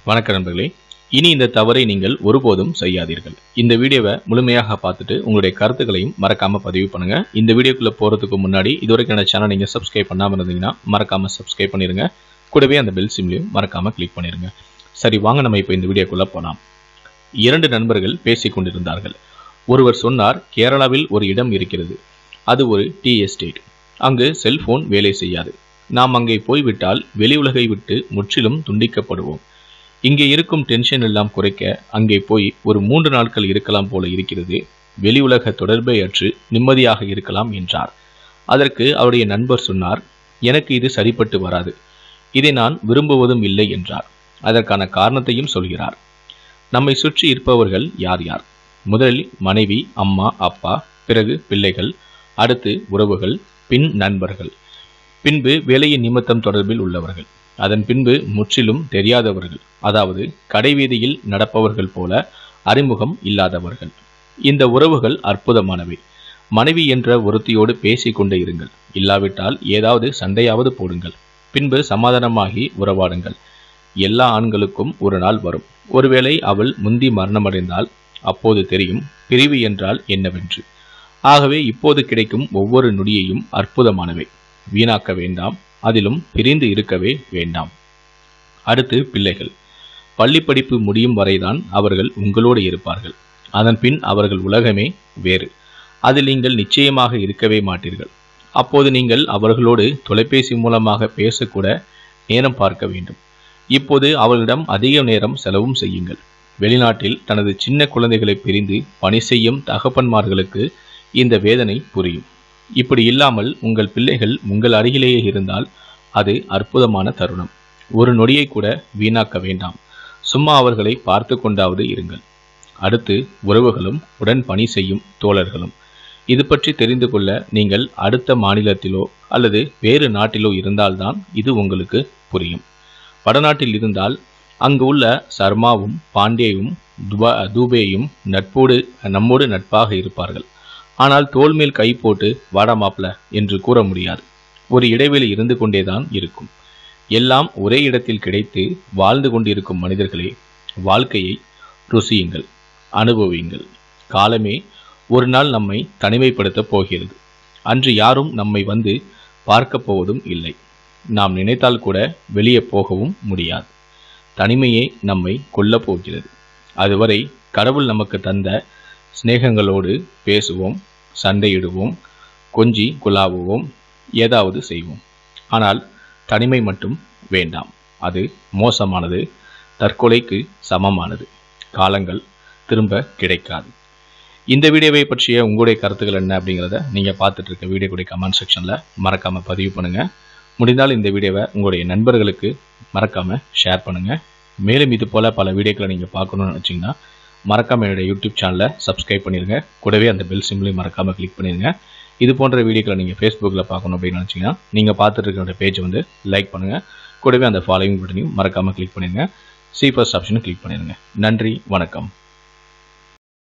வணக்கம் நண்பர்களே இனி இந்த தவறை நீங்கள் ஒருபோதும் செய்யாதீர்கள் இந்த வீடியோவை முழுமையாக பார்த்துட்டு உங்களுடைய கருத்துக்களையும் மறக்காம பதிவு பண்ணுங்க இந்த வீடியோக்குள்ள போறதுக்கு முன்னாடி இதுவரைக்கும் என்ன சேனல் நீங்க சப்ஸ்கிரைப் பண்ணாம இருந்தீங்கன்னா மறக்காம சப்ஸ்கிரைப் பண்ணிருங்க கூடவே அந்த பெல் சிம்லையும் மறக்காம கிளிக் பண்ணிருங்க சரி வாங்க நம்ம இப்போ இந்த வீடியோக்குள்ள போலாம் இரண்டு நண்பர்கள் பேசிக் கொண்டிருந்தார்கள் ஒருவர் சொன்னார் கேரளாவில் ஒரு இடம் இருக்கிறது அது ஒரு டீ எஸ்டேட் அங்கு செல்போன் வேலை செய்யாது நாம் அங்கே போய்விட்டால் வெளி உலகை விட்டு முற்றிலும் துண்டிக்கப்படுவோம் இங்கே இருக்கும் டென்ஷன் எல்லாம் குறைக்க அங்கே போய் ஒரு மூன்று நாட்கள் இருக்கலாம் போல இருக்கிறது வெளி உலக தொடர்பை அற்று நிம்மதியாக இருக்கலாம் என்றார் அதற்கு அவருடைய நண்பர் சொன்னார் எனக்கு இது சரிப்பட்டு வராது இதை நான் விரும்புவதும் இல்லை என்றார் அதற்கான காரணத்தையும் சொல்கிறார் நம்மை சுற்றி இருப்பவர்கள் யார் யார் முதலில் மனைவி அம்மா அப்பா பிறகு பிள்ளைகள் அடுத்து உறவுகள் பின் நண்பர்கள் பின்பு வேலையின் நிமித்தம் தொடர்பில் உள்ளவர்கள் அதன் பின்பு முற்றிலும் தெரியாதவர்கள் அதாவது கடைவீதியில் நடப்பவர்கள் போல அறிமுகம் இல்லாதவர்கள் இந்த உறவுகள் அற்புதமானவை மனைவி என்ற ஒருத்தியோடு பேசிக் கொண்டே இருங்கள் இல்லாவிட்டால் ஏதாவது சண்டையாவது போடுங்கள் பின்பு சமாதானமாகி உறவாடுங்கள் எல்லா ஆண்களுக்கும் ஒரு நாள் வரும் ஒருவேளை அவள் முந்தி மரணமடைந்தால் அப்போது தெரியும் பிரிவு என்றால் என்னவென்று ஆகவே இப்போது கிடைக்கும் ஒவ்வொரு நொடியையும் அற்புதமானவை வீணாக்க வேண்டாம் அதிலும் பிரிந்து இருக்கவே வேண்டாம் அடுத்து பிள்ளைகள் பள்ளி படிப்பு முடியும் வரைதான் அவர்கள் உங்களோடு இருப்பார்கள் அதன் பின் அவர்கள் உலகமே வேறு அதில் நீங்கள் நிச்சயமாக இருக்கவே மாட்டீர்கள் அப்போது நீங்கள் அவர்களோடு தொலைபேசி மூலமாக பேசக்கூட நேரம் பார்க்க வேண்டும் இப்போது அவர்களிடம் அதிக நேரம் செலவும் செய்யுங்கள் வெளிநாட்டில் தனது சின்ன குழந்தைகளை பிரிந்து பணி செய்யும் தகப்பன்மார்களுக்கு இந்த வேதனை புரியும் இப்படி இல்லாமல் உங்கள் பிள்ளைகள் உங்கள் அருகிலேயே இருந்தால் அது அற்புதமான தருணம் ஒரு நொடியை கூட வீணாக்க வேண்டாம் சும்மா அவர்களை பார்த்து கொண்டாவது இருங்கள் அடுத்து உறவுகளும் உடன் பணி செய்யும் தோழர்களும் இது பற்றி தெரிந்து கொள்ள நீங்கள் அடுத்த மாநிலத்திலோ அல்லது வேறு நாட்டிலோ இருந்தால்தான் இது உங்களுக்கு புரியும் வடநாட்டில் இருந்தால் அங்கு உள்ள சர்மாவும் பாண்டேயும் துபா தூபேயும் நட்போடு நம்மோடு நட்பாக இருப்பார்கள் ஆனால் தோல் மேல் கை போட்டு வாடா மாப்ள என்று கூற முடியாது ஒரு இடைவெளி இருந்து கொண்டேதான் இருக்கும் எல்லாம் ஒரே இடத்தில் கிடைத்து வாழ்ந்து கொண்டிருக்கும் மனிதர்களே வாழ்க்கையை ருசியுங்கள் அனுபவியுங்கள் காலமே ஒரு நாள் நம்மை தனிமைப்படுத்தப் போகிறது அன்று யாரும் நம்மை வந்து பார்க்கப் போவதும் இல்லை நாம் நினைத்தால் கூட வெளியே போகவும் முடியாது தனிமையே நம்மை கொல்லப் போகிறது அதுவரை கடவுள் நமக்கு தந்த சிநேகங்களோடு பேசுவோம் சண்டையிடுவோம் கொஞ்சி குலாவுவோம் ஏதாவது செய்வோம் ஆனால் தனிமை மட்டும் வேண்டாம் அது மோசமானது தற்கொலைக்கு சமமானது காலங்கள் திரும்ப கிடைக்காது இந்த வீடியோவை பற்றிய உங்களுடைய கருத்துக்கள் என்ன அப்படிங்கிறத நீங்கள் பார்த்துட்டு இருக்க வீடியோக்குடைய கமெண்ட் செக்ஷனில் மறக்காமல் பதிவு பண்ணுங்கள் முடிந்தால் இந்த வீடியோவை உங்களுடைய நண்பர்களுக்கு மறக்காமல் ஷேர் பண்ணுங்கள் மேலும் இது போல் பல வீடியோக்களை நீங்கள் பார்க்கணும்னு நினச்சிங்கன்னா மறக்காமல் என்னுடைய யூடியூப் சேனலை சப்ஸ்கிரைப் பண்ணிடுங்க கூடவே அந்த பெல் சிம்லையும் மறக்காமல் கிளிக் பண்ணிடுங்க இது போன்ற வீடியோக்களை நீங்கள் ஃபேஸ்புக்கில் பார்க்கணும் அப்படின்னு நினச்சிங்கன்னா நீங்கள் பார்த்துட்டு இருக்கிற பேஜ் வந்து லைக் பண்ணுங்கள் கூடவே அந்த ஃபாலோவிங் பட்டனையும் மறக்காமல் கிளிக் பண்ணிடுங்க சி ஃபர்ஸ்ட் ஆப்ஷனை கிளிக் பண்ணிடுங்க நன்றி வணக்கம்